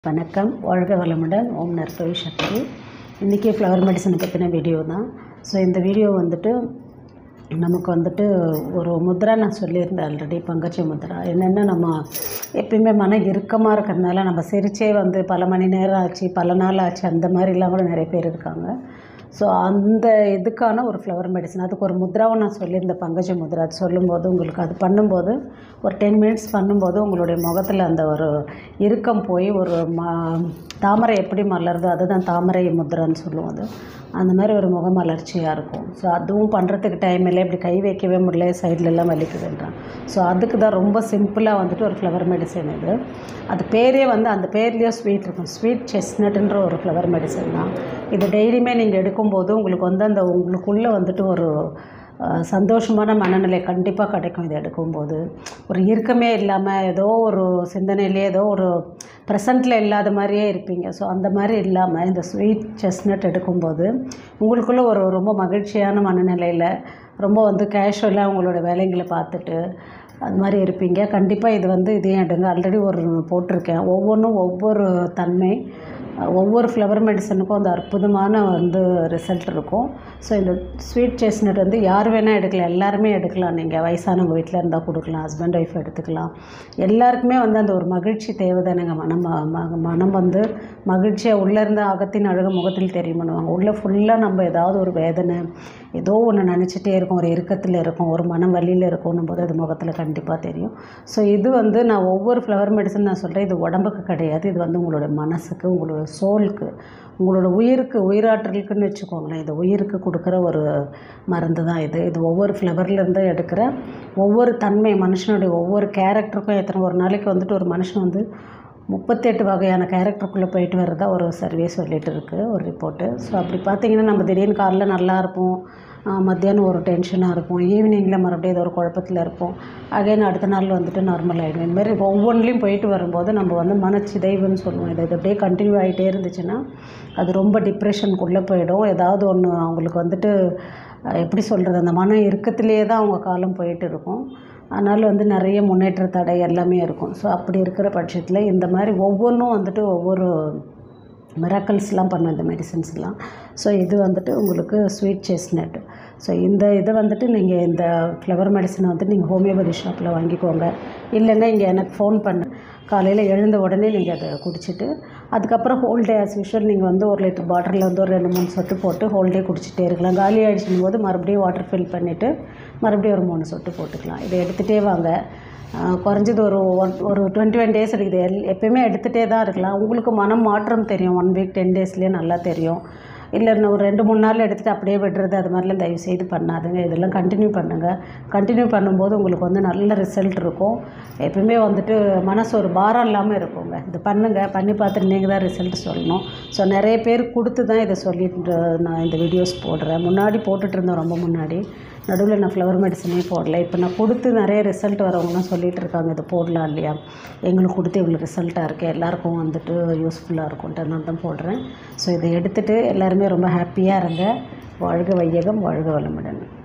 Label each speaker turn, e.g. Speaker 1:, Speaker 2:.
Speaker 1: வணக்கம் வாழ்க வளமுடன் ஓம் நர்சரி சக்தி இன்றைக்கி ஃப்ளவர் மெடிசனை பற்றின வீடியோ தான் ஸோ இந்த வீடியோ வந்துட்டு நமக்கு வந்துட்டு ஒரு முத்ரா நான் சொல்லியிருந்தேன் ஆல்ரெடி பங்கஜ முத்ரா என்னென்னா நம்ம எப்பயுமே மன இறுக்கமாக இருக்கிறதுனால நம்ம சிரிச்சே வந்து பல மணி நேரம் ஆச்சு பல நாள் ஆச்சு அந்த மாதிரிலாம் கூட நிறைய பேர் இருக்காங்க ஸோ அந்த இதுக்கான ஒரு ஃப்ளவர் மெடிசன் அதுக்கு ஒரு முத்ராவை நான் சொல்லியிருந்தேன் பங்கஜ முத்ரா அது சொல்லும்போது உங்களுக்கு அது பண்ணும்போது ஒரு டென் மினிட்ஸ் பண்ணும்போது உங்களுடைய முகத்தில் அந்த ஒரு இறுக்கம் போய் ஒரு மா தாமரை எப்படி மலருதோ அதுதான் தாமரை முத்ரான்னு சொல்லுவோம் அது அந்த மாதிரி ஒரு முக மலர்ச்சியாக இருக்கும் ஸோ அதுவும் பண்ணுறதுக்கு டைம் இல்லை இப்படி கை வைக்கவே முடியல சைட்லலாம் வலிக்குதுன்றான் ஸோ அதுக்கு தான் ரொம்ப சிம்பிளாக வந்துட்டு ஒரு ஃப்ளவர் மெடிசன் இது அது பேரே வந்து அந்த பேர்லேயே ஸ்வீட் இருக்கும் ஸ்வீட் செஸ்னட்ன்ற ஒரு ஃப்ளவர் மெடிசன் தான் இது டெய்லியுமே நீங்கள் எடுக்கும்போது உங்களுக்கு வந்து அந்த உங்களுக்குள்ளே வந்துட்டு ஒரு அஹ், சந்தோஷமான மனநிலை கண்டிப்பாக கிடைக்கும் இதை எடுக்கும்போது ஒரு இறுக்கமே இல்லாமல் ஏதோ ஒரு சிந்தனையிலே ஏதோ ஒரு ப்ரெசண்ட்டில் இல்லாத மாதிரியே இருப்பீங்க ஸோ அந்த மாதிரி இல்லாமல் இந்த ஸ்வீட் செஸ்னட் எடுக்கும்போது உங்களுக்குள்ள ஒரு ரொம்ப மகிழ்ச்சியான மனநிலையில் ரொம்ப வந்து கேஷுவலாக உங்களோட வேலைங்களை பார்த்துட்டு அது மாதிரி இருப்பீங்க கண்டிப்பாக இது வந்து இதையும் எடுங்க ஆல்ரெடி ஒரு போட்டிருக்கேன் ஒவ்வொன்றும் ஒவ்வொரு தன்மை ஒவ்வொரு ஃப்ளவர் மெடிசனுக்கும் அந்த அற்புதமான வந்து ரிசல்ட் இருக்கும் ஸோ இந்த ஸ்வீட் செஸ்னட் வந்து யார் வேணால் எடுக்கலாம் எல்லாருமே எடுக்கலாம் நீங்கள் வயசானவங்க வீட்டில் இருந்தால் கொடுக்கலாம் ஹஸ்பண்ட் ஒய்ஃப் எடுத்துக்கலாம் எல்லாருக்குமே வந்து அந்த ஒரு மகிழ்ச்சி தேவைதானுங்க மனம் ம- மனம் வந்து மகிழ்ச்சியாக உள்ளே இருந்து அகத்தின் அழகு முகத்தில் தெரியும் பண்ணுவாங்க உள்ளே ஃபுல்லாக நம்ம ஏதாவது ஒரு வேதனை ஏதோ ஒன்று நினச்சிட்டே இருக்கும் ஒரு இறுக்கத்தில் இருக்கும் ஒரு மனம் வலியில் இருக்கும்னும் போது அது முகத்தில் கண்டிப்பாக தெரியும் ஸோ இது வந்து நான் ஒவ்வொரு ஃப்ளவர் மெடிசன் நான் சொல்கிறேன் இது உடம்புக்கு கிடையாது இது வந்து உங்களோட மனசுக்கு உங்களோட சோலுக்கு உங்களோட உயிருக்கு உயிராற்றலுக்குன்னு வச்சுக்கோங்களேன் இது உயிருக்கு கொடுக்குற ஒரு மருந்து தான் இது இது ஒவ்வொரு ஃப்ளவர்லேருந்து எடுக்கிற ஒவ்வொரு தன்மை மனுஷனுடைய ஒவ்வொரு கேரக்டருக்கும் எத்தனை ஒரு நாளைக்கு வந்துட்டு ஒரு மனுஷன் வந்து முப்பத்தெட்டு வகையான கேரக்டருக்குள்ளே போயிட்டு வர்றதா ஒரு சர்வே சொல்லிட்டு இருக்குது ஒரு ரிப்போர்ட்டு ஸோ அப்படி பார்த்தீங்கன்னா நம்ம திடீர்னு காலைல நல்லா இருப்போம் ஆஹ் மத்தியானம் ஒரு டென்ஷனாக இருக்கும் ஈவினிங்கில் மறுபடியும் ஏதோ ஒரு குழப்பத்தில் இருப்போம் அகைன் அடுத்த நாள் வந்துட்டு நார்மல் ஆகிடும் இந்த மாதிரி ஒவ்வொன்றிலையும் போயிட்டு வரும்போது நம்ம வந்து மனச்சிதைவுன்னு சொல்லுவோம் இது இது அப்படியே கண்டினியூ ஆகிட்டே இருந்துச்சுன்னா அது ரொம்ப டிப்ரெஷனுக்குள்ளே போயிடும் ஏதாவது ஒன்று அவங்களுக்கு வந்துட்டு அஹ் எப்படி சொல்கிறது அந்த மன இறுக்கத்திலேயே தான் அவங்க காலம் போயிட்டு இருக்கும் அதனால் வந்து நிறைய முன்னேற்ற தடை எல்லாமே இருக்கும் ஸோ அப்படி இருக்கிற பட்சத்தில் இந்த மாதிரி ஒவ்வொன்றும் வந்துட்டு ஒவ்வொரு மிராக்கல்ஸ்லாம் பண்ணும் இந்த மெடிசின்ஸ்லாம் ஸோ இது வந்துட்டு உங்களுக்கு ஸ்வீட் செஸ்னட் ஸோ இந்த இதை வந்துட்டு நீங்கள் இந்த ஃப்ளவர் மெடிசனை வந்துட்டு நீங்கள் ஹோமியோபதி ஷாப்பில் வாங்கிக்கோங்க இல்லைன்னா இங்கே எனக்கு ஃபோன் பண்ணு காலையில் எழுந்த உடனே நீங்கள் அதை குடிச்சிட்டு அதுக்கப்புறம் ஹோல் டே ஆஸ் யூஷுவல் நீங்கள் வந்து ஒரு லிட்டர் பாட்டிலில் வந்து ஒரு ரெண்டு மூணு சொட்டு போட்டு ஹோல் டே குடிச்சிட்டே இருக்கலாம் காலி ஆகிடுச்சும் போது மறுபடியும் வாட்டர் ஃபில் பண்ணிவிட்டு மறுபடியும் ஒரு மூணு சொட்டு போட்டுக்கலாம் இதை எடுத்துகிட்டே வாங்க ஆஹ் குறைஞ்சது ஒரு ஒன் ஒரு டுவெண்ட்டி ஒன் டேஸ் இருக்குது எல் எப்பயுமே எடுத்துகிட்டே தான் இருக்கலாம் உங்களுக்கு மனம் மாற்றம் தெரியும் ஒன் வீக் டென் டேஸ்லேயே நல்லா தெரியும் இல்லை இன்னும் ஒரு ரெண்டு மூணு நாள் எடுத்துகிட்டு அப்படியே விடுறது அது மாதிரிலாம் தயவு செய்து பண்ணாதுங்க இதெல்லாம் கண்டினியூ பண்ணுங்கள் கண்டினியூ பண்ணும்போது உங்களுக்கு வந்து நல்ல ரிசல்ட் இருக்கும் எப்பயுமே வந்துட்டு மனசு ஒரு பாரம் இல்லாமல் இருக்குங்க இது பண்ணுங்கள் பண்ணி பார்த்துட்டு நீங்கள் தான் ரிசல்ட் சொல்லணும் ஸோ நிறைய பேர் கொடுத்து தான் இதை சொல்லிட்டு நான் இந்த வீடியோஸ் போடுறேன் முன்னாடி போட்டுட்டு இருந்தேன் ரொம்ப முன்னாடி நடுவில் நான் ஃப்ளவர் மெடிசனே போடல இப்போ நான் கொடுத்து நிறைய ரிசல்ட் வரவங்கலாம் சொல்லிட்டு இருக்காங்க இது போடலாம் இல்லையா எங்களுக்கு கொடுத்து இவ்வளோ ரிசல்ட்டாக இருக்குது எல்லாருக்கும் வந்துட்டு யூஸ்ஃபுல்லாக இருக்கும்ன்ட்டு நான் தான் போடுறேன் ஸோ இதை எடுத்துகிட்டு எல்லாருமே ரொம்ப ஹாப்பியாக இருங்க வாழ்க வையகம் வாழ்க வளமுடன்